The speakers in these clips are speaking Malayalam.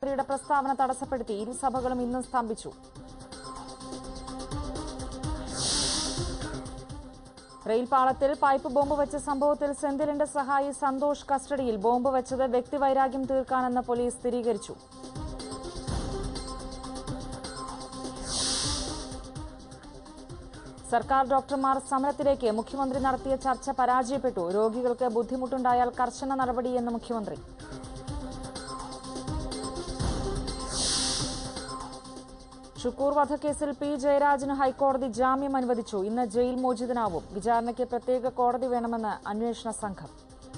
യുടെ പ്രസ്താവന തടസ്സപ്പെടുത്തി ഇരുസഭകളും ഇന്നും സ്തംഭിച്ചു റെയിൽ പാളത്തിൽ പൈപ്പ് ബോംബ് വെച്ച സംഭവത്തിൽ സെന്തിലിന്റെ സഹായി സന്തോഷ് കസ്റ്റഡിയിൽ ബോംബ് വെച്ചത് വ്യക്തിവൈരാഗ്യം തീർക്കാനെന്ന് പോലീസ് സ്ഥിരീകരിച്ചു സർക്കാർ ഡോക്ടർമാർ സമരത്തിലേക്ക് മുഖ്യമന്ത്രി നടത്തിയ ചർച്ച പരാജയപ്പെട്ടു രോഗികൾക്ക് ബുദ്ധിമുട്ടുണ്ടായാൽ കർശന നടപടിയെന്ന് മുഖ്യമന്ത്രി ഷുക്കൂർ വധക്കേസിൽ പി ജയരാജന് ഹൈക്കോടതി ജാമ്യം അനുവദിച്ചു ഇന്ന് ജയിൽ മോചിതനാവും വിചാരണയ്ക്ക് പ്രത്യേക കോടതി വേണമെന്ന് അന്വേഷണ സംഘം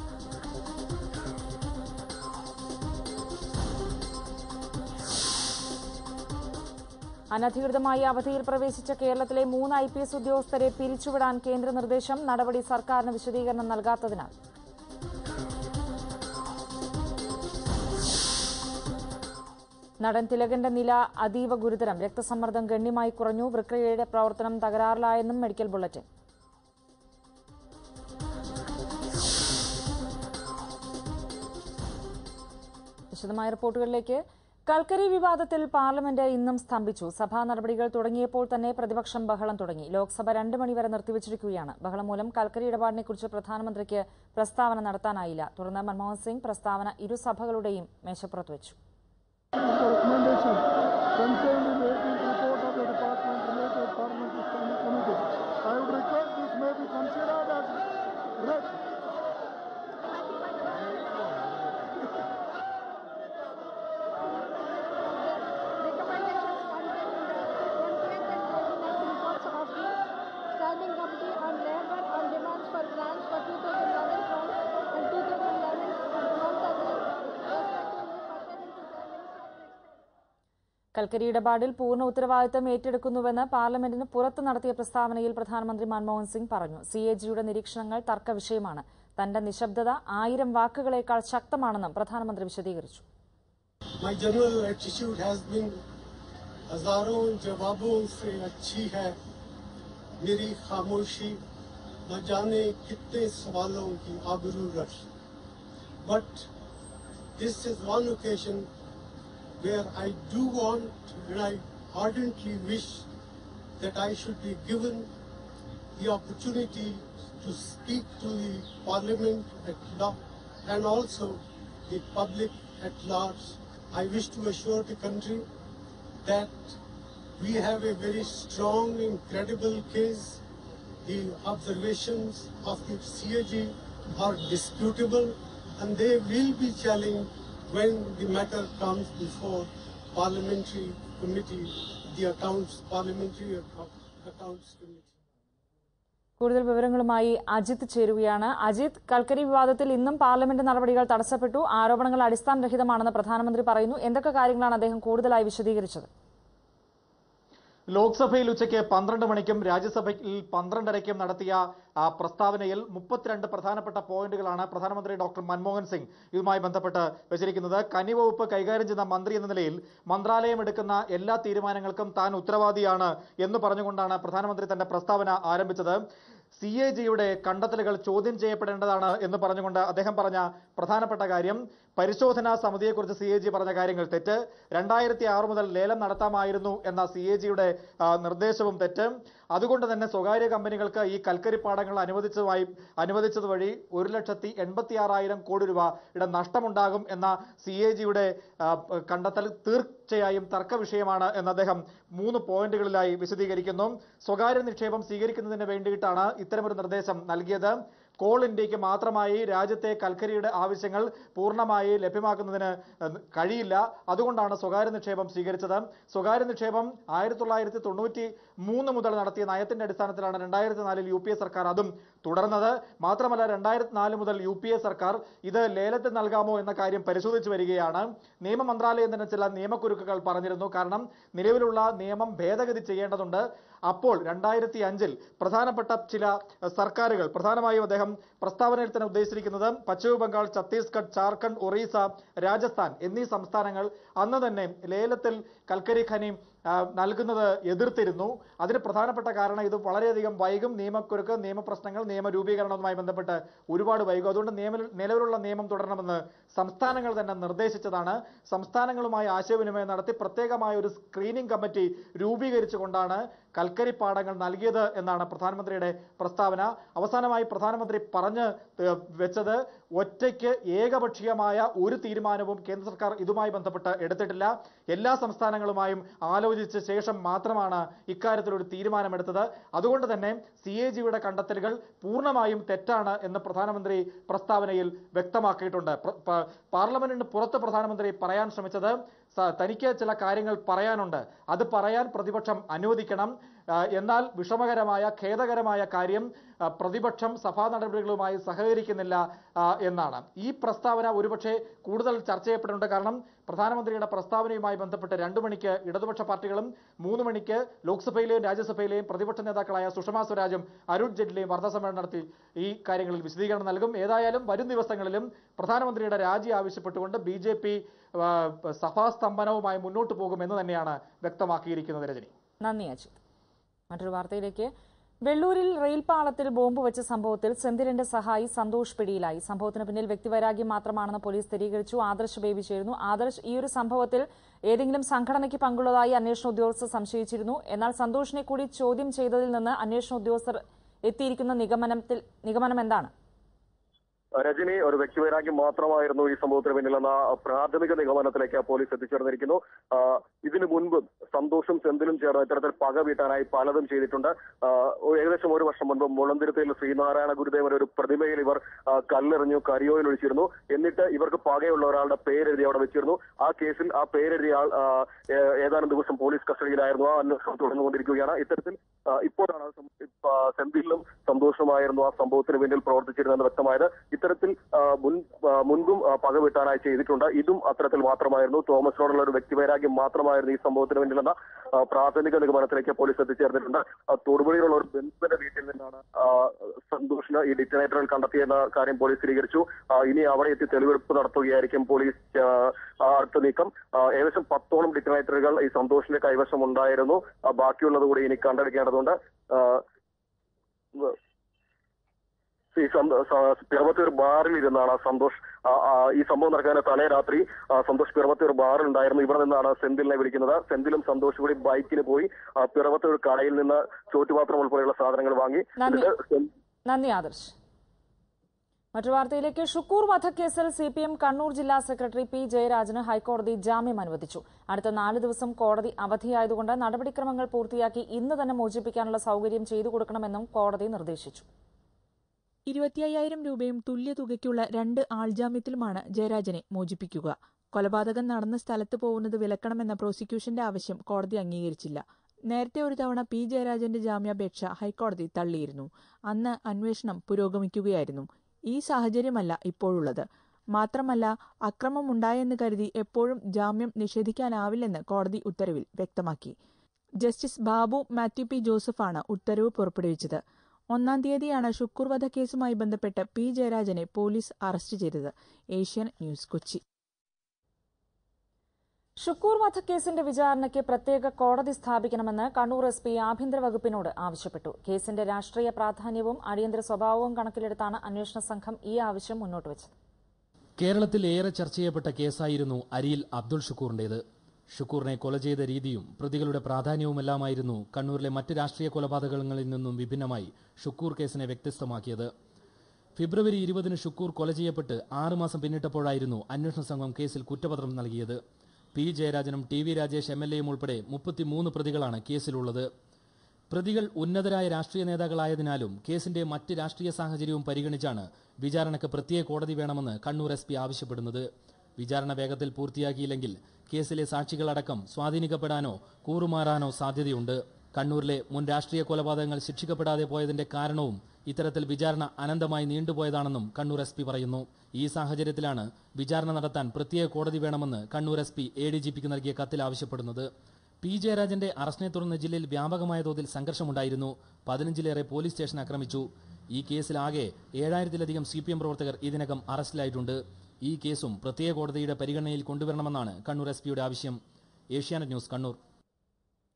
അനധികൃതമായി അവധിയിൽ പ്രവേശിച്ച കേരളത്തിലെ മൂന്ന് ഐ പി എസ് ഉദ്യോഗസ്ഥരെ പിരിച്ചുവിടാൻ കേന്ദ്ര നിർദ്ദേശം നടപടി സർക്കാരിന് വിശദീകരണം നൽകാത്തതിനാൽ നടൻ തിലകന്റെ നില അതീവ ഗുരുതരം രക്തസമ്മർദ്ദം ഗണ്യമായി കുറഞ്ഞു വൃക്കയുടെ പ്രവർത്തനം തകരാറിലായെന്നും മെഡിക്കൽ ബുള്ളറ്റിൻ വിശദമായ റിപ്പോർട്ടുകളിലേക്ക് കൽക്കരി വിവാദത്തിൽ പാർലമെന്റ് ഇന്നും സ്തംഭിച്ചു സഭാ നടപടികൾ തുടങ്ങിയപ്പോൾ തന്നെ പ്രതിപക്ഷം ബഹളം തുടങ്ങി ലോക്സഭ രണ്ട് മണിവരെ നിർത്തിവച്ചിരിക്കുകയാണ് ബഹളം മൂലം കൽക്കരി ഇടപാടിനെക്കുറിച്ച് പ്രധാനമന്ത്രിക്ക് പ്രസ്താവന നടത്താനായില്ല തുടർന്ന് മൻമോഹൻ സിംഗ് പ്രസ്താവന ഇരുസഭകളുടെയും മേശപ്പുറത്ത് വെച്ചു recommendation concerned in the report of the department related parliamentary standing committee. I would request this may be considered as read. recommendations contained in the 20th and 29th reports of the Standing Committee on Labour on demands for grants for 2011 from and 2011 month and respectively pertaining to the Minister of Textiles. കൽക്കരി ഇടപാടിൽ പൂർണ്ണ ഉത്തരവാദിത്തം ഏറ്റെടുക്കുന്നുവെന്ന് പാർലമെന്റിന് പുറത്ത് നടത്തിയ പ്രസ്താവനയിൽ പ്രധാനമന്ത്രി മൻമോഹൻ സിംഗ് പറഞ്ഞു സി എ ജിയുടെ നിരീക്ഷണങ്ങൾ തർക്ക വിഷയമാണ് തന്റെ നിശബ്ദത ആയിരം വാക്കുകളേക്കാൾ ശക്തമാണെന്നും പ്രധാനമന്ത്രി വിശദീകരിച്ചു My general attitude has been हजारों जवाबों से अच्छी है मेरी खामोशी न जाने कितने सवालों की आबरू रश But this is one occasion where I do want and I ardently wish that I should be given the opportunity to speak to the Parliament at large and also the public at large. I wish to assure the country that we have a very strong and credible case. The observations of the CAG are disputable and they will be challenged when the matter comes before parliamentary committee, the accounts, parliamentary Account- accounts committee. കൂടുതൽ വിവരങ്ങളുമായി അജിത് ചേരുകയാണ് അജിത് കൽക്കരി വിവാദത്തിൽ ഇന്നും പാർലമെന്റ് നടപടികൾ തടസ്സപ്പെട്ടു ആരോപണങ്ങൾ അടിസ്ഥാനരഹിതമാണെന്ന് പ്രധാനമന്ത്രി പറയുന്നു എന്തൊക്കെ കാര്യങ്ങളാണ് അദ്ദേഹം കൂടുതലായി വിശദീകരിച്ചത് ലോക്സഭയിൽ ഉച്ചയ്ക്ക് പന്ത്രണ്ട് മണിക്കും രാജ്യസഭയിൽ പന്ത്രണ്ടരയ്ക്കും നടത്തിയ ആ, പ്രസ്താവനയിൽ മുപ്പത്തിരണ്ട് പ്രധാനപ്പെട്ട പോയിന്റുകളാണ് പ്രധാനമന്ത്രി ഡോക്ടർ മൻമോഹൻ സിംഗ് ഇതുമായി ബന്ധപ്പെട്ട് വെച്ചിരിക്കുന്നത് കനി വകുപ്പ് കൈകാര്യം ചെയ്യുന്ന മന്ത്രി എന്ന നിലയിൽ മന്ത്രാലയം എടുക്കുന്ന എല്ലാ തീരുമാനങ്ങൾക്കും താൻ ഉത്തരവാദിയാണ് എന്ന് പറഞ്ഞുകൊണ്ടാണ് പ്രധാനമന്ത്രി തന്റെ പ്രസ്താവന ആരംഭിച്ചത് സി എ ജിയുടെ കണ്ടെത്തലുകൾ ചോദ്യം ചെയ്യപ്പെടേണ്ടതാണ് എന്ന് പറഞ്ഞുകൊണ്ട് അദ്ദേഹം പറഞ്ഞ പ്രധാനപ്പെട്ട കാര്യം പരിശോധനാ സമിതിയെക്കുറിച്ച് സി എ ജി പറഞ്ഞ കാര്യങ്ങൾ തെറ്റ് രണ്ടായിരത്തി ആറ് മുതൽ ലേലം നടത്താമായിരുന്നു എന്ന സി എ ജിയുടെ നിർദ്ദേശവും തെറ്റ് അതുകൊണ്ട് തന്നെ സ്വകാര്യ കമ്പനികൾക്ക് ഈ കൽക്കരി പാടങ്ങൾ അനുവദിച്ചതുമായി അനുവദിച്ചത് വഴി ഒരു ലക്ഷത്തി എൺപത്തി ആറായിരം കോടി രൂപയുടെ നഷ്ടമുണ്ടാകും എന്ന സി എ ജിയുടെ കണ്ടെത്തൽ തീർച്ചയായും തർക്ക വിഷയമാണ് എന്ന് അദ്ദേഹം മൂന്ന് പോയിന്റുകളിലായി വിശദീകരിക്കുന്നു സ്വകാര്യ നിക്ഷേപം സ്വീകരിക്കുന്നതിന് വേണ്ടിയിട്ടാണ് ഇത്തരമൊരു നിർദ്ദേശം നൽകിയത് കോൾ ഇന്ത്യക്ക് മാത്രമായി രാജ്യത്തെ കൽക്കരിയുടെ ആവശ്യങ്ങൾ പൂർണ്ണമായി ലഭ്യമാക്കുന്നതിന് ഏഹ്, കഴിയില്ല അതുകൊണ്ടാണ് സ്വകാര്യ നിക്ഷേപം സ്വീകരിച്ചത് സ്വകാര്യ നിക്ഷേപം ആയിരത്തി തൊള്ളായിരത്തി തൊണ്ണൂറ്റി മൂന്ന് മുതൽ നടത്തിയ നയത്തിന്റെ അടിസ്ഥാനത്തിലാണ് രണ്ടായിരത്തി നാലിൽ യു പി എ സർക്കാർ അതും തുടർന്നത് മാത്രമല്ല രണ്ടായിരത്തി നാല് മുതൽ യു പി എ സർക്കാർ ഇത് ലേലത്തിൽ നൽകാമോ എന്ന കാര്യം പരിശോധിച്ചു വരികയാണ് നിയമ മന്ത്രാലയം തന്നെ ചില നിയമക്കുരുക്കുകൾ പറഞ്ഞിരുന്നു കാരണം നിലവിലുള്ള നിയമം ഭേദഗതി ചെയ്യേണ്ടതുണ്ട് അപ്പോൾ രണ്ടായിരത്തി അഞ്ചിൽ പ്രധാനപ്പെട്ട ചില ഏഹ്, സർക്കാരുകൾ പ്രധാനമായും അദ്ദേഹം പ്രസ്താവനയിൽ തന്നെ ഉദ്ദേശിച്ചിരിക്കുന്നത് പശ്ചിമ ബംഗാൾ ഛത്തീസ്ഗഡ് ജാർഖണ്ഡ് ഒറീസ രാജസ്ഥാൻ എന്നീ സംസ്ഥാനങ്ങൾ അന്ന് തന്നെ ലേലത്തിൽ കൽക്കരി ഖനി ആ, നൽകുന്നത് എതിർത്തിരുന്നു അതിന് പ്രധാനപ്പെട്ട കാരണം ഇത് വളരെയധികം വൈകും നിയമക്കുരുക്ക് നിയമപ്രശ്നങ്ങൾ നിയമരൂപീകരണവുമായി ബന്ധപ്പെട്ട് ഒരുപാട് വൈകും അതുകൊണ്ട് നിയമ നിലവിലുള്ള നിയമം തുടരണമെന്ന് സംസ്ഥാനങ്ങൾ തന്നെ നിർദ്ദേശിച്ചതാണ് സംസ്ഥാനങ്ങളുമായി ആശയവിനിമയം നടത്തി പ്രത്യേകമായ ഒരു സ്ക്രീനിംഗ് കമ്മിറ്റി രൂപീകരിച്ചുകൊണ്ടാണ് കൽക്കരി പാടങ്ങൾ നൽകിയത് എന്നാണ് പ്രധാനമന്ത്രിയുടെ പ്രസ്താവന അവസാനമായി പ്രധാനമന്ത്രി പറഞ്ഞ് ഏഹ്, വെച്ചത് ഒറ്റയ്ക്ക് ഏകപക്ഷീയമായ ഒരു തീരുമാനവും കേന്ദ്ര സർക്കാർ ഇതുമായി ബന്ധപ്പെട്ട് എടുത്തിട്ടില്ല എല്ലാ സംസ്ഥാനങ്ങളുമായും ആലോചിച്ച ശേഷം മാത്രമാണ് ഇക്കാര്യത്തിൽ ഒരു തീരുമാനമെടുത്തത് അതുകൊണ്ട് തന്നെ സി എ ജിയുടെ കണ്ടെത്തലുകൾ പൂർണ്ണമായും തെറ്റാണ് എന്ന് പ്രധാനമന്ത്രി പ്രസ്താവനയിൽ വ്യക്തമാക്കിയിട്ടുണ്ട് പ്ര- പ- പാർലമെന്റിന് പുറത്ത് പ്രധാനമന്ത്രി പറയാൻ ശ്രമിച്ചത് സ- തനിക്ക് ചില കാര്യങ്ങൾ പറയാനുണ്ട് അത് പറയാൻ പ്രതിപക്ഷം അനുവദിക്കണം ആ, എന്നാൽ വിഷമകരമായ ഖേദകരമായ കാര്യം ആ, പ്രതിപക്ഷം സഭാ നടപടികളുമായി സഹകരിക്കുന്നില്ല ആ, എന്നാണ് ഈ പ്രസ്താവന ഒരുപക്ഷെ കൂടുതൽ ചർച്ച ചെയ്യപ്പെടുന്നുണ്ട് കാരണം പ്രധാനമന്ത്രിയുടെ പ്രസ്താവനയുമായി ബന്ധപ്പെട്ട് രണ്ടു മണിക്ക് ഇടതുപക്ഷ പാർട്ടികളും മൂന്ന് മണിക്ക് ലോക്സഭയിലെയും രാജ്യസഭയിലെയും പ്രതിപക്ഷ നേതാക്കളായ സുഷമാ സ്വരാജും അരുൺ ജെയ്റ്റ്ലിയും വാർത്താസമ്മേളനം നടത്തി ഈ കാര്യങ്ങളിൽ വിശദീകരണം നൽകും ഏതായാലും വരും ദിവസങ്ങളിലും പ്രധാനമന്ത്രിയുടെ രാജി ആവശ്യപ്പെട്ടുകൊണ്ട് ബി ജെ പി സഭാസ്തംഭനവുമായി മുന്നോട്ട് പോകുമെന്ന് തന്നെയാണ് വ്യക്തമാക്കിയിരിക്കുന്നത് രജനി നന്ദി അജിത് മറ്റൊരു വാർത്തയിലേക്ക് വെള്ളൂരിൽ റെയിൽ പാളത്തിൽ ബോംബ് വെച്ച സംഭവത്തിൽ സെന്തിലിന്റെ സഹായി സന്തോഷ് പിടിയിലായി സംഭവത്തിന് പിന്നിൽ വ്യക്തിവൈരാഗ്യം മാത്രമാണെന്ന് പോലീസ് സ്ഥിരീകരിച്ചു ആദർശ് ബേബി ചേരുന്നു ആദർശ് ഈ ഒരു സംഭവത്തിൽ ഏതെങ്കിലും സംഘടനയ്ക്ക് പങ്കുള്ളതായി അന്വേഷണ ഉദ്യോഗസ്ഥർ സംശയിച്ചിരുന്നു എന്നാൽ സന്തോഷിനെ കൂടി ചോദ്യം ചെയ്തതിൽ നിന്ന് അന്വേഷണ ഉദ്യോഗസ്ഥർ എത്തിയിരിക്കുന്ന നിഗമനത്തിൽ നിഗമനം എന്താണ് രജനി ഒരു വ്യക്തിവൈരാഗ്യം മാത്രമായിരുന്നു ഈ സംഭവത്തിന് പിന്നിലെന്ന പ്രാഥമിക നിഗമനത്തിലേക്ക് പോലീസ് എത്തിച്ചേർന്നിരിക്കുന്നു ആ, ഇതിനു മുൻപ് സന്തോഷും സെന്തിലും ചേർന്ന് ഇത്തരത്തിൽ പക വീട്ടാനായി പലതും ചെയ്തിട്ടുണ്ട് ആ, ഒരു- ഏകദേശം ഒരു വർഷം മുൻപ് മുളന്തിരുത്തിയിൽ ശ്രീനാരായണ ഗുരുദേവന്റെ ഒരു പ്രതിമയിൽ ഇവർ ആ, കല്ലെറിഞ്ഞു കരിയോയിൽ ഒഴിച്ചിരുന്നു എന്നിട്ട് ഇവർക്ക് പകയുള്ള ഒരാളുടെ പേരെഴുതി അവിടെ വെച്ചിരുന്നു ആ കേസിൽ ആ പേരെഴുതിയ ആൾ ആ, ഏ- ഏതാനും ദിവസം പോലീസ് കസ്റ്റഡിയിലായിരുന്നു ആ അന്വേഷണം തുടർന്നുകൊണ്ടിരിക്കുകയാണ് ഇത്തരത്തിൽ ആ, ഇപ്പോഴാണ് ആ സം- ഇപ്പ- ആ, സെന്തിലും സന്തോഷമായിരുന്നു ആ സംഭവത്തിന് പിന്നിൽ പ്രവർത്തിച്ചിരുന്നതെന്ന് വ്യക്തമായത് ഇത്തരത്തിൽ ആ, മുൻ ആ, മുൻപും ആ, പക വീട്ടാനായി ചെയ്തിട്ടുണ്ട് ഇതും അത്തരത്തിൽ മാത്രമായിരുന്നു തോമസിനോടുള്ള ഒരു വ്യക്തിവൈരാഗ്യം മാത്രമായിരുന്നു ഈ സംഭവത്തിന് പിന്നിലെന്ന ആ, പ്രാഥമിക നിഗമനത്തിലേക്ക് പോലീസ് എത്തിച്ചേർന്നിട്ടുണ്ട് ആ, തൊടുപുഴയിലുള്ള ഒരു ബന്ധുവിന്റെ വീട്ടിൽ നിന്നാണ് ആ, സന്തോഷിന് ഈ ഡിറ്റനേറ്ററുകൾ കണ്ടെത്തിയെന്ന കാര്യം പോലീസ് സ്ഥിരീകരിച്ചു ആ, ഇനി അവിടെ എത്തി തെളിവെടുപ്പ് നടത്തുകയായിരിക്കും പോലീസ് ആ, ആ, അടുത്ത നീക്കം ആ, ഏകദേശം പത്തോളം ഡിറ്റനേറ്ററുകൾ ഈ സന്തോഷിന്റെ കൈവശം ഉണ്ടായിരുന്നു ആ, ബാക്കിയുള്ളത് കൂടി ഇനി കണ്ടെടുക്കേണ്ടതുണ്ട് ആ, ഈ സന്ത- സ- പിറവത്തൂർ ബാറിൽ ഇരുന്നാണ് സന്തോഷ് ആ, ആ, ഈ സംഭവം നടക്കാൻ തലേ രാത്രി ആ, സന്തോഷ് പിറവത്തൂർ ബാറിൽ ഉണ്ടായിരുന്നു ഇവിടെ നിന്നാണ് സെന്തിലിനെ വിളിക്കുന്നത് സെന്തിലും സന്തോഷ് കൂടി ബൈക്കിന് പോയി ആ, പിറവത്തൂർ കടയിൽ നിന്ന് ചോറ്റുപാത്രം ഉൾപ്പെടെയുള്ള സാധനങ്ങൾ വാങ്ങി നന്ദി. എന്നിട്ട് സെൻ- നന്ദി ആദർശ് മറ്റു വാർത്തയിലേക്ക് ഷുക്കൂർ വധക്കേസിൽ സി പി എം കണ്ണൂർ ജില്ലാ സെക്രട്ടറി പി ജയരാജന് ഹൈക്കോടതി ജാമ്യം അനുവദിച്ചു അടുത്ത നാല് ദിവസം കോടതി അവധിയായതുകൊണ്ട് നടപടിക്രമങ്ങൾ പൂർത്തിയാക്കി ഇന്ന് തന്നെ മോചിപ്പിക്കാനുള്ള സൌകര്യം ചെയ്തു കൊടുക്കണമെന്നും കോടതി നിർദ്ദേശിച്ചു ഇരുപത്തിയ്യായിരം രൂപയും തുല്യ തുകയ്ക്കുള്ള രണ്ട് ആൾജാമ്യത്തിലുമാണ് ജയരാജനെ മോചിപ്പിക്കുക കൊലപാതകം നടന്ന സ്ഥലത്ത് പോകുന്നത് വിലക്കണമെന്ന പ്രോസിക്യൂഷന്റെ ആവശ്യം കോടതി അംഗീകരിച്ചില്ല നേരത്തെ ഒരു തവണ പി ജയരാജന്റെ ജാമ്യാപേക്ഷ ഹൈക്കോടതി തള്ളിയിരുന്നു അന്ന് അന്വേഷണം പുരോഗമിക്കുകയായിരുന്നു ഈ സാഹചര്യമല്ല ഇപ്പോഴുള്ളത് മാത്രമല്ല അക്രമമുണ്ടായെന്ന് കരുതി എപ്പോഴും ജാമ്യം നിഷേധിക്കാനാവില്ലെന്ന് കോടതി ഉത്തരവിൽ വ്യക്തമാക്കി ജസ്റ്റിസ് ബാബു മാത്യു പി ജോസഫാണ് ഉത്തരവ് പുറപ്പെടുവിച്ചത് ഒന്നാം തീയതിയാണ് ഷുക്കൂർ വധക്കേസുമായി ബന്ധപ്പെട്ട് പി ജയരാജനെ പോലീസ് അറസ്റ്റ് ചെയ്തത് ഏഷ്യൻ ന്യൂസ് കൊച്ചി ഷുക്കൂർ വധക്കേസിന്റെ വിചാരണയ്ക്ക് പ്രത്യേക കോടതി സ്ഥാപിക്കണമെന്ന് കണ്ണൂർ എസ് പി ആഭ്യന്തര വകുപ്പിനോട് ആവശ്യപ്പെട്ടു കേസിന്റെ രാഷ്ട്രീയ പ്രാധാന്യവും അടിയന്തര സ്വഭാവവും കണക്കിലെടുത്താണ് അന്വേഷണ സംഘം ഈ ആവശ്യം മുന്നോട്ട് വെച്ചത് കേരളത്തിൽ ഏറെ ചർച്ച ചെയ്യപ്പെട്ട കേസായിരുന്നു അരിയിൽ അബ്ദുൾ ഷുക്കൂറിന്റേത് ഷുക്കൂറിനെ കൊല ചെയ്ത രീതിയും പ്രതികളുടെ പ്രാധാന്യവുമെല്ലാമായിരുന്നു കണ്ണൂരിലെ മറ്റ് രാഷ്ട്രീയ കൊലപാതകങ്ങളിൽ നിന്നും വിഭിന്നമായി ഷുക്കൂർ കേസിനെ വ്യത്യസ്തമാക്കിയത് ഫെബ്രുവരി ഇരുപതിന് ഷുക്കൂർ കൊല ചെയ്യപ്പെട്ട് ആറുമാസം പിന്നിട്ടപ്പോഴായിരുന്നു അന്വേഷണ സംഘം കേസിൽ കുറ്റപത്രം നൽകിയത് പി ജയരാജനും T V Rajesh M L എയും ഉൾപ്പെടെ മുപ്പത്തിമൂന്ന് പ്രതികളാണ് കേസിലുള്ളത് പ്രതികൾ ഉന്നതരായ രാഷ്ട്രീയ നേതാക്കളായതിനാലും കേസിന്റെ മറ്റ് രാഷ്ട്രീയ സാഹചര്യവും പരിഗണിച്ചാണ് വിചാരണയ്ക്ക് പ്രത്യേക കോടതി വേണമെന്ന് കണ്ണൂർ എസ് പി ആവശ്യപ്പെടുന്നത് വിചാരണ വേഗത്തിൽ പൂർത്തിയാക്കിയില്ലെങ്കിൽ കേസിലെ സാക്ഷികളടക്കം സ്വാധീനിക്കപ്പെടാനോ കൂറുമാറാനോ സാധ്യതയുണ്ട് കണ്ണൂരിലെ മുൻ രാഷ്ട്രീയ കൊലപാതകങ്ങൾ ശിക്ഷിക്കപ്പെടാതെ പോയതിന്റെ കാരണവും ഇത്തരത്തിൽ വിചാരണ അനന്തമായി നീണ്ടുപോയതാണെന്നും കണ്ണൂർ എസ് പി പറയുന്നു ഈ സാഹചര്യത്തിലാണ് വിചാരണ നടത്താൻ പ്രത്യേക കോടതി വേണമെന്ന് Kannur S P A D G പിക്ക് നൽകിയ കത്തിൽ ആവശ്യപ്പെടുന്നത് പി ജയരാജന്റെ അറസ്റ്റിനെ തുടർന്ന് ജില്ലയിൽ വ്യാപകമായ തോതിൽ സംഘർഷമുണ്ടായിരുന്നു പതിനഞ്ചിലേറെ പോലീസ് സ്റ്റേഷൻ ആക്രമിച്ചു ഈ കേസിലാകെ ഏഴായിരത്തിലധികം സി പി എം പ്രവർത്തകർ ഇതിനകം അറസ്റ്റിലായിട്ടുണ്ട് ഈ കേസും പ്രത്യേക കോടതിയുടെ പരിഗണനയിൽ കൊണ്ടുവരണമെന്നാണ് കണ്ണൂർ എസ് പിയുടെ ആവശ്യം ഏഷ്യാനെറ്റ് ന്യൂസ് കണ്ണൂർ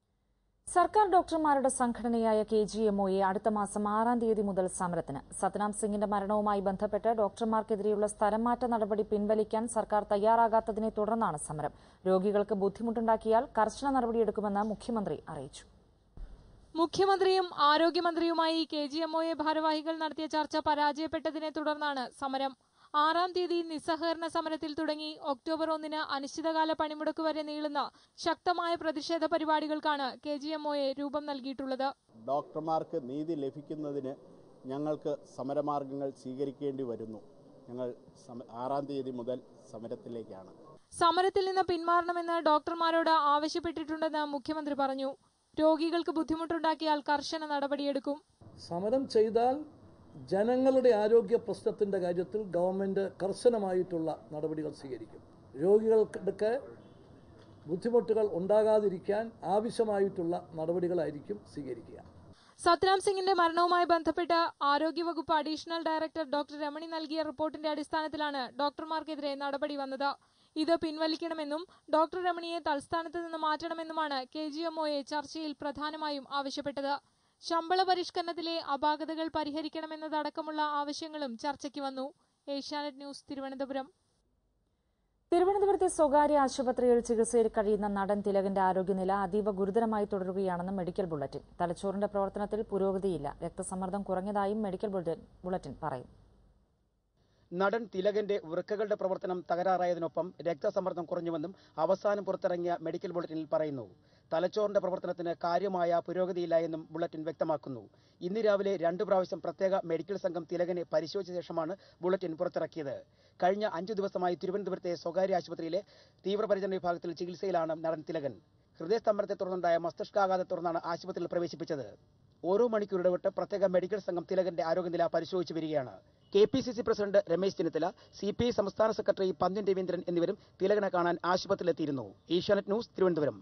സർക്കാർ ഡോക്ടർമാരുടെ സംഘടനയായ കെ ജി എം ഒയെ അടുത്ത മാസം ആറാം തീയതി മുതൽ സമരത്തിന് സത്നാം സിംഗിന്റെ മരണവുമായി ബന്ധപ്പെട്ട് ഡോക്ടർമാർക്കെതിരെയുള്ള സ്ഥലംമാറ്റ നടപടി പിൻവലിക്കാൻ സർക്കാർ തയ്യാറാകാത്തതിനെ തുടർന്നാണ് സമരം രോഗികൾക്ക് ബുദ്ധിമുട്ടുണ്ടാക്കിയാൽ കർശന നടപടിയെടുക്കുമെന്ന് മുഖ്യമന്ത്രി അറിയിച്ചു മുഖ്യമന്ത്രിയും ആരോഗ്യമന്ത്രിയുമായി കെ ജി എം ഒയെ ഭാരവാഹികൾ നടത്തിയ ചർച്ച പരാജയപ്പെട്ടതിനെ തുടർന്നാണ് സമരം ആറാം തീയതി നിസ്സഹകരണ സമരത്തിൽ തുടങ്ങി ഒക്ടോബർ ഒന്നിന് അനിശ്ചിതകാല പണിമുടക്ക് വരെ നീളുന്ന ശക്തമായ പ്രതിഷേധ പരിപാടികൾക്കാണ് കെ ജി എം ഒയെ രൂപം നൽകിയിട്ടുള്ളത് ഡോക്ടർമാർക്ക് നീതി ലഭിക്കുന്നതിന് ഞങ്ങൾക്ക് സമരമാർഗങ്ങൾ സ്വീകരിക്കേണ്ടി വരുന്നു ഞങ്ങൾ സമ- ആറാം തീയതി മുതൽ സമരത്തിലേക്കാണ് സമരത്തിൽ നിന്ന് പിന്മാറണമെന്ന് ഡോക്ടർമാരോട് ആവശ്യപ്പെട്ടിട്ടുണ്ടെന്ന് മുഖ്യമന്ത്രി പറഞ്ഞു രോഗികൾക്ക് ബുദ്ധിമുട്ടുണ്ടാക്കിയാൽ കർശന നടപടിയെടുക്കും സമരം ചെയ്താൽ ജനങ്ങളുടെ ആരോഗ്യ പ്രശ്നത്തിൻ്റെ കാര്യത്തിൽ ഗവൺമെൻറ് കർശനമായിട്ടുള്ള നടപടികൾ സ്വീകരിക്കും രോഗികൾക്ക് ബുദ്ധിമുട്ടുകൾ ഉണ്ടാകാതിരിക്കാൻ ആവശ്യമായിട്ടുള്ള നടപടികളായിരിക്കും സ്വീകരിക്കുക സത്നാം സിംഗിന്റെ മരണവുമായി ബന്ധപ്പെട്ട് ആരോഗ്യവകുപ്പ് അഡീഷണൽ ഡയറക്ടർ ഡോക്ടർ രമണി നൽകിയ റിപ്പോർട്ടിന്റെ അടിസ്ഥാനത്തിലാണ് ഡോക്ടർമാർക്കെതിരെ നടപടി വന്നത് ഇത് പിൻവലിക്കണമെന്നും ഡോക്ടർ രമണിയെ തൽസ്ഥാനത്ത് നിന്ന് മാറ്റണമെന്നുമാണ് കെ ജി എം ഒയെ ചർച്ചയിൽ പ്രധാനമായും ആവശ്യപ്പെട്ടത് ശമ്പള പരിഷ്കരണത്തിലെ അപാകതകൾ പരിഹരിക്കണമെന്നതടക്കമുള്ള ആവശ്യങ്ങളും ചർച്ചയ്ക്ക് വന്നു ഏഷ്യാനെറ്റ് ന്യൂസ് തിരുവനന്തപുരം തിരുവനന്തപുരത്തെ സ്വകാര്യ ആശുപത്രിയിൽ ചികിത്സയിൽ കഴിയുന്ന നടൻ തിലകന്റെ ആരോഗ്യനില അതീവ ഗുരുതരമായി തുടരുകയാണെന്ന് മെഡിക്കൽ ബുള്ളറ്റിൻ തലച്ചോറിന്റെ പ്രവർത്തനത്തിൽ പുരോഗതിയില്ല രക്തസമ്മർദ്ദം കുറഞ്ഞതായും മെഡിക്കൽ ബുള്ളറ്റിൻ- ബുള്ളറ്റിൻ പറയും നടൻ തിലകന്റെ വൃക്കകളുടെ പ്രവർത്തനം തകരാറായതിനൊപ്പം രക്തസമ്മർദ്ദം കുറഞ്ഞുവെന്നും അവസാനം പുറത്തിറങ്ങിയ മെഡിക്കൽ ബുള്ളറ്റിനിൽ പറയുന്നു തലച്ചോറിന്റെ പ്രവർത്തനത്തിന് കാര്യമായ പുരോഗതിയില്ല എന്നും ബുള്ളറ്റിൻ വ്യക്തമാക്കുന്നു ഇന്ന് രാവിലെ രണ്ടു പ്രാവശ്യം പ്രത്യേക മെഡിക്കൽ സംഘം തിലകനെ പരിശോധിച്ച ശേഷമാണ് ബുള്ളറ്റിൻ പുറത്തിറക്കിയത് കഴിഞ്ഞ അഞ്ചു ദിവസമായി തിരുവനന്തപുരത്തെ സ്വകാര്യ ആശുപത്രിയിലെ തീവ്രപരിചരണ വിഭാഗത്തിൽ ചികിത്സയിലാണ് നടൻ തിലകൻ ഹൃദയസ്തംഭനത്തെ തുടർന്നുണ്ടായ മസ്തിഷ്കാഘാതത്തെ തുടർന്നാണ് ആശുപത്രിയിൽ പ്രവേശിപ്പിച്ചത് ഓരോ മണിക്കൂർ ഇടവിട്ട് പ്രത്യേക മെഡിക്കൽ സംഘം തിലകന്റെ ആരോഗ്യനില പരിശോധിച്ചു വരികയാണ് K P C C president Ramesh Chennithala C P I സംസ്ഥാന സെക്രട്ടറി പന്ന്യൻ രവീന്ദ്രൻ എന്നിവരും തിലകനെ കാണാൻ ആശുപത്രിയിലെത്തിയിരുന്നു ഏഷ്യാനെറ്റ് ന്യൂസ് തിരുവനന്തപുരം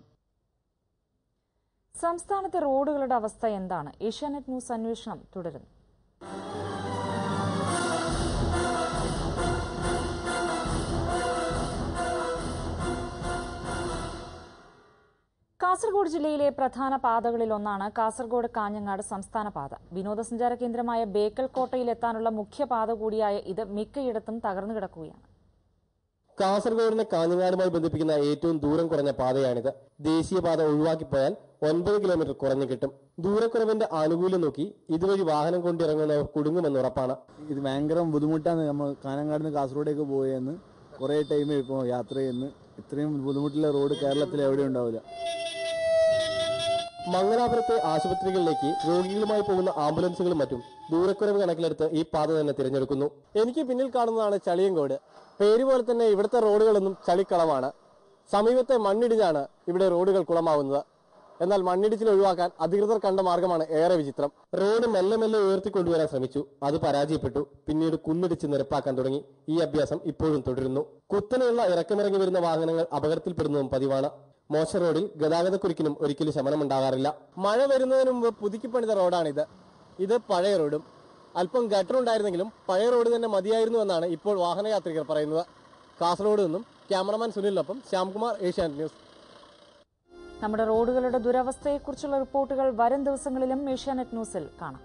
സംസ്ഥാനത്തെ റോഡുകളുടെ അവസ്ഥ എന്താണ് ഏഷ്യാനെറ്റ് ന്യൂസ് അന്വേഷണം തുടരുന്നു കാസർഗോഡ് ജില്ലയിലെ പ്രധാന പാതകളിലൊന്നാണ് കാസർഗോഡ് കാഞ്ഞങ്ങാട് സംസ്ഥാന പാത വിനോദസഞ്ചാര കേന്ദ്രമായ ബേക്കൽ കോട്ടയിൽ എത്താനുള്ള മുഖ്യ പാത കൂടിയായ ഇത് മിക്കയിടത്തും തകർന്നു കിടക്കുകയാണ് കാസർഗോഡിനെ കാഞ്ഞങ്ങാടുമായി ബന്ധിപ്പിക്കുന്ന ഏറ്റവും ദൂരം കുറഞ്ഞ പാതയാണിത് ദേശീയപാത ഒഴിവാക്കിപ്പോയാൽ ഒൻപത് കിലോമീറ്റർ കുറഞ്ഞു കിട്ടും ദൂരക്കുറവിന്റെ ആനുകൂല്യം നോക്കി ഇതുവഴി വാഹനം കൊണ്ടിറങ്ങുന്നവർ കുടുങ്ങുമെന്ന് ഉറപ്പാണ് ഇത് ഭയങ്കര ബുദ്ധിമുട്ടാണ് നമ്മൾ കാനങ്ങാട് നിന്ന് കാസർഗോഡേക്ക് പോയെന്ന് കുറേ ടൈം ഇപ്പോൾ യാത്ര ചെയ്യുന്നു ഇത്രയും ബുദ്ധിമുട്ടുള്ള റോഡ് കേരളത്തിൽ എവിടെയും ഉണ്ടാവില്ല മംഗലാപുരത്തെ ആശുപത്രികളിലേക്ക് രോഗികളുമായി പോകുന്ന ആംബുലൻസുകളും മറ്റും ദൂരക്കുറവ് കണക്കിലെടുത്ത് ഈ പാത തന്നെ തിരഞ്ഞെടുക്കുന്നു എനിക്ക് പിന്നിൽ കാണുന്നതാണ് ചളിയങ്കോട് പേര് പോലെ തന്നെ ഇവിടുത്തെ റോഡുകളൊന്നും ചളിക്കളമാണ് സമീപത്തെ മണ്ണിടിഞ്ഞാണ് ഇവിടെ റോഡുകൾ കുളമാവുന്നത് എന്നാൽ മണ്ണിടിച്ചിൽ ഒഴിവാക്കാൻ അധികൃതർ കണ്ട മാർഗമാണ് ഏറെ വിചിത്രം റോഡ് മെല്ലെ മെല്ലെ ഉയർത്തിക്കൊണ്ടുവരാൻ ശ്രമിച്ചു അത് പരാജയപ്പെട്ടു പിന്നീട് കുന്നിടിച്ച് നിരപ്പാക്കാൻ തുടങ്ങി ഈ അഭ്യാസം ഇപ്പോഴും തുടരുന്നു കുത്തനെയുള്ള ഇറക്കമിറങ്ങി വരുന്ന വാഹനങ്ങൾ അപകടത്തിൽപ്പെടുന്നതും പതിവാണ് മോശ റോഡിൽ ഗതാഗതക്കുരുക്കിനും ഒരിക്കലും ശമനമുണ്ടാകാറില്ല മഴ വരുന്നതിന് മുമ്പ് പുതുക്കിപ്പണിത റോഡാണിത് ഇത് പഴയ റോഡും അല്പം ഗട്ടർ ഉണ്ടായിരുന്നെങ്കിലും പഴയ റോഡ് തന്നെ മതിയായിരുന്നു എന്നാണ് ഇപ്പോൾ വാഹനയാത്രികർ പറയുന്നത് കാസർഗോഡ് നിന്നും ക്യാമറമാൻ സുനിലിനൊപ്പം ശ്യാംകുമാർ ഏഷ്യാനെറ്റ് ന്യൂസ് നമ്മുടെ റോഡുകളുടെ ദുരവസ്ഥയെക്കുറിച്ചുള്ള റിപ്പോർട്ടുകൾ വരും ദിവസങ്ങളിലും ഏഷ്യാനെറ്റ് ന്യൂസിൽ കാണാം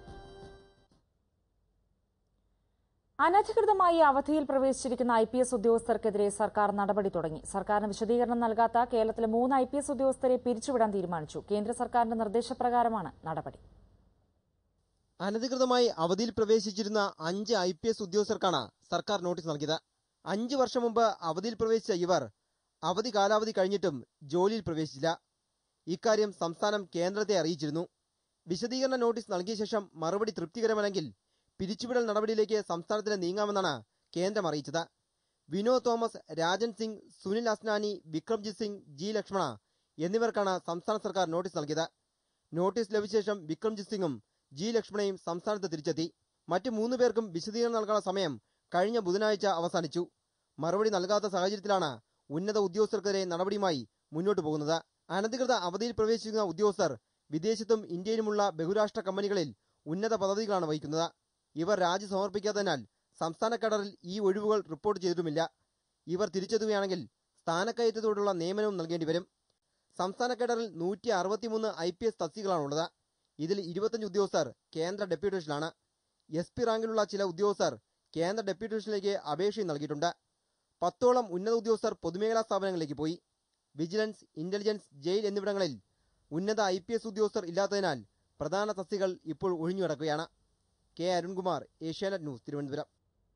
അനധികൃതമായി അവധിയിൽ പ്രവേശിച്ചിരിക്കുന്ന ഐ പി എസ് ഉദ്യോഗസ്ഥർക്കെതിരെ സർക്കാർ നടപടി തുടങ്ങി സർക്കാരിന് വിശദീകരണം നൽകാത്ത കേരളത്തിലെ മൂന്ന് ഐ പി എസ് ഉദ്യോഗസ്ഥരെ പിരിച്ചുവിടാൻ തീരുമാനിച്ചു കേന്ദ്ര സർക്കാരിന്റെ നിർദ്ദേശപ്രകാരമാണ് നടപടി അനധികൃതമായി അവധിയിൽ പ്രവേശിച്ചിരുന്ന അഞ്ച് ഐ പി എസ് ഉദ്യോഗസ്ഥർക്കാണ് സർക്കാർ നോട്ടീസ് നൽകിയത് അഞ്ച് വർഷം മുമ്പ് അവധിയിൽ പ്രവേശിച്ച ഇവർ അവധി കാലാവധി കഴിഞ്ഞിട്ടും ജോലിയിൽ പ്രവേശിച്ചില്ല ഇക്കാര്യം സംസ്ഥാനം കേന്ദ്രത്തെ അറിയിച്ചിരുന്നു വിശദീകരണ നോട്ടീസ് നൽകിയ ശേഷം മറുപടി തൃപ്തികരമല്ലെങ്കിൽ പിരിച്ചുവിടൽ നടപടിയിലേക്ക് സംസ്ഥാനത്തിന് നീങ്ങാമെന്നാണ് കേന്ദ്രം അറിയിച്ചത് വിനോദ് തോമസ് രാജൻ സിംഗ് സുനിൽ അസ്നാനി വിക്രംജിത് സിംഗ് ജി ലക്ഷ്മണ എന്നിവർക്കാണ് സംസ്ഥാന സർക്കാർ നോട്ടീസ് നൽകിയത് നോട്ടീസ് ലഭിച്ച ശേഷം വിക്രംജിത് സിംഗും ജി ലക്ഷ്മണയും സംസ്ഥാനത്ത് തിരിച്ചെത്തി മറ്റ് മൂന്ന് പേർക്കും വിശദീകരണം നൽകാനുള്ള സമയം കഴിഞ്ഞ ബുധനാഴ്ച അവസാനിച്ചു മറുപടി നൽകാത്ത സാഹചര്യത്തിലാണ് ഉന്നത ഉദ്യോഗസ്ഥർക്കെതിരെ നടപടിയുമായി മുന്നോട്ടു പോകുന്നത് അനധികൃത അവധിയിൽ പ്രവേശിക്കുന്ന ഉദ്യോഗസ്ഥർ വിദേശത്തും ഇന്ത്യയിലുമുള്ള ബഹുരാഷ്ട്ര കമ്പനികളിൽ ഉന്നത പദവികളാണ് വഹിക്കുന്നത് ഇവർ രാജി സമർപ്പിക്കാത്തതിനാൽ സംസ്ഥാന കടറിൽ ഈ ഒഴിവുകൾ റിപ്പോർട്ട് ചെയ്തിട്ടുമില്ല ഇവർ തിരിച്ചെത്തുകയാണെങ്കിൽ സ്ഥാനക്കയറ്റത്തോടുള്ള നിയമനവും നൽകേണ്ടി വരും സംസ്ഥാന കേഡറിൽ നൂറ്റി അറുപത്തിമൂന്ന് ഐ പി എസ് തസ്തികളാണുള്ളത് ഇതിൽ ഇരുപത്തഞ്ച് ഉദ്യോഗസ്ഥർ കേന്ദ്ര ഡെപ്യൂട്ടേഷനിലാണ് എസ് പി റാങ്കിലുള്ള ചില ഉദ്യോഗസ്ഥർ കേന്ദ്ര ഡെപ്യൂട്ടേഷനിലേക്ക് അപേക്ഷയും നൽകിയിട്ടുണ്ട് പത്തോളം ഉന്നത ഉദ്യോഗസ്ഥർ പൊതുമേഖലാ സ്ഥാപനങ്ങളിലേക്ക് പോയി വിജിലൻസ് ഇന്റലിജൻസ് ജയിൽ എന്നിവിടങ്ങളിൽ ഉന്നത ഐ പി എസ് ഉദ്യോഗസ്ഥർ ഇല്ലാത്തതിനാൽ പ്രധാന തസ്തികൾ ഇപ്പോൾ ഒഴിഞ്ഞു കിടക്കുകയാണ് കെ അരുൺകുമാർ ഏഷ്യാനെറ്റ് ന്യൂസ് തിരുവനന്തപുരം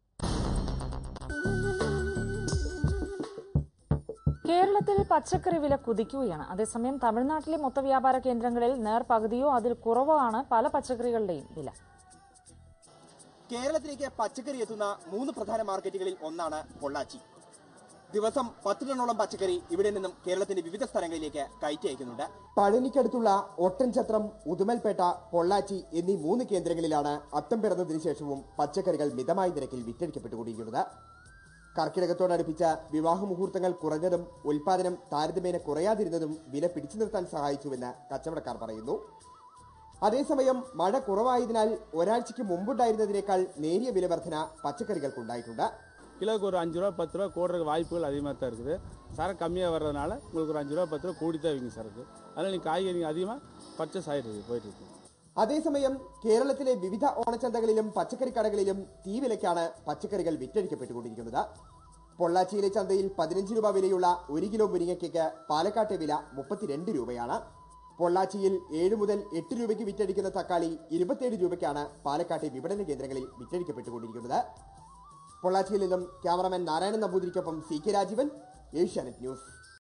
കേരളത്തിൽ പച്ചക്കറി വില കുതിക്കുകയാണ് അതേസമയം തമിഴ്നാട്ടിലെ മൊത്തവ്യാപാര കേന്ദ്രങ്ങളിൽ നേർ പകുതിയോ അതിൽ കുറവോ ആണ് പല പച്ചക്കറികളുടെയും വില കേരളത്തിലേക്ക് പച്ചക്കറി എത്തുന്ന മൂന്ന് പ്രധാന മാർക്കറ്റുകളിൽ ഒന്നാണ് പൊള്ളാച്ചി ദിവസം പത്ത് ടണ്ണോളം പച്ചക്കറി ഇവിടെ നിന്നും കേരളത്തിന്റെ വിവിധ സ്ഥലങ്ങളിലേക്ക് കയറ്റി അയക്കുന്നുണ്ട് പഴനിക്കടുത്തുള്ള ഒട്ടൻചത്രം ഉദുമൽപേട്ട പൊള്ളാച്ചി എന്നീ മൂന്ന് കേന്ദ്രങ്ങളിലാണ് അത്തം പിറന്നതിനു ശേഷവും പച്ചക്കറികൾ മിതമായ നിരക്കിൽ വിറ്റഴിക്കപ്പെട്ടുകൊണ്ടിരിക്കുന്നത് കർക്കിടകത്തോടടുപ്പിച്ച വിവാഹ മുഹൂർത്തങ്ങൾ കുറഞ്ഞതും ഉൽപാദനം താരതമ്യേന കുറയാതിരുന്നതും വില പിടിച്ചു നിർത്താൻ സഹായിച്ചുവെന്ന് കച്ചവടക്കാർ പറയുന്നു അതേസമയം മഴ കുറവായതിനാൽ ഒരാഴ്ചയ്ക്ക് മുമ്പുണ്ടായിരുന്നതിനേക്കാൾ നേരിയ വില വർധന പച്ചക്കറികൾക്കുണ്ടായിട്ടുണ്ട് கிலோவுக்கு ஒரு அஞ்சு ரூபா பத்து ரூபா கூடுறதுக்கு வாய்ப்புகள் அதிகமாக தான் இருக்குது சரக்கு கம்மியாக வர்றதுனால உங்களுக்கு ஒரு அஞ்சு ரூபா பத்து ரூபா கூடி தான் விங்க சரக்கு அதனால் நீங்கள் காய்கறி அதிகமாக பர்ச்சேஸ் ஆகிட்டு போயிட்டு இருக்கு അതേസമയം കേരളത്തിലെ വിവിധ ഓണച്ചന്തകളിലും പച്ചക്കറി കടകളിലും തീ വിലയ്ക്കാണ് പച്ചക്കറികൾ വിറ്റഴിക്കപ്പെട്ടുകൊണ്ടിരിക്കുന്നത് പൊള്ളാച്ചിയിലെ ചന്തയിൽ പതിനഞ്ച് രൂപ വിലയുള്ള ഒരു കിലോ മുരിങ്ങയ്ക്ക് പാലക്കാട്ടെ വില മുപ്പത്തിരണ്ട് രൂപയാണ് പൊള്ളാച്ചിയിൽ ഏഴ് മുതൽ എട്ട് രൂപയ്ക്ക് വിറ്റഴിക്കുന്ന തക്കാളി ഇരുപത്തിയേഴ് രൂപയ്ക്കാണ് പാലക്കാട്ടെ വിപണന കേന്ദ്രങ്ങളിൽ വിറ്റഴിക്കപ്പെട്ടുകൊണ്ടിരിക്കുന്നത് പൊള്ളാച്ചിയിൽ നിന്നും ക്യാമറമാൻ നാരായണൻ നമ്പൂതിരിക്കൊപ്പം C K Rajeevan Asianet news